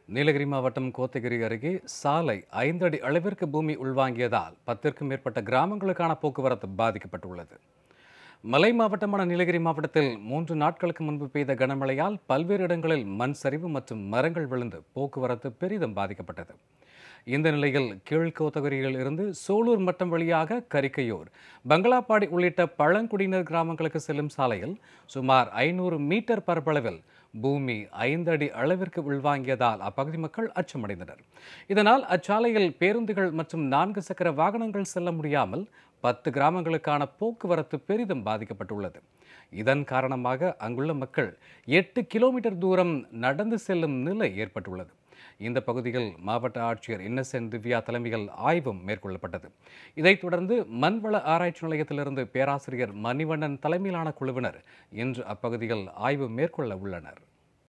நீலகிரி மாவட்டம் கோத்தகிரி அருகே சாலை ஐந்தடி அளவிற்கு பூமி உள்வாங்கியதால் பத்திற்கும் மேற்பட்ட கிராமங்களுக்கான போக்குவரத்து பாதிக்கப்பட்டுள்ளது மலை மாவட்டமான நீலகிரி மாவட்டத்தில் மூன்று நாட்களுக்கு முன்பு பெய்த கனமழையால் பல்வேறு இடங்களில் மண் சரிவு மற்றும் மரங்கள் விழுந்து போக்குவரத்து பெரிதும் பாதிக்கப்பட்டது இந்த நிலையில் கீழ்கோத்தகிரியில் இருந்து சோலூர் மட்டம் வழியாக கரிக்கையூர் பங்களாப்பாடி உள்ளிட்ட பழங்குடியினர் கிராமங்களுக்கு செல்லும் சாலையில் சுமார் ஐநூறு மீட்டர் பரப்பளவில் பூமி ஐந்தடி அளவிற்கு உள்வாங்கியதால் அப்பகுதி மக்கள் அச்சமடைந்தனர் இதனால் அச்சாலையில் பேருந்துகள் மற்றும் நான்கு சக்கர வாகனங்கள் செல்ல முடியாமல் பத்து கிராமங்களுக்கான போக்குவரத்து பெரிதும் பாதிக்கப்பட்டுள்ளது இதன் காரணமாக அங்குள்ள மக்கள் எட்டு கிலோமீட்டர் தூரம் நடந்து செல்லும் நிலை ஏற்பட்டுள்ளது இந்த பகுதியில் மாவட்ட ஆட்சியர் இன்னசென்ட் திவ்யா தலைமையில் ஆய்வும் மேற்கொள்ளப்பட்டது இதைத் தொடர்ந்து மண்வள ஆராய்ச்சி நிலையத்திலிருந்து பேராசிரியர் மணிவண்ணன் தலைமையிலான குழுவினர் இன்று அப்பகுதியில் ஆய்வு மேற்கொள்ள உள்ளனர்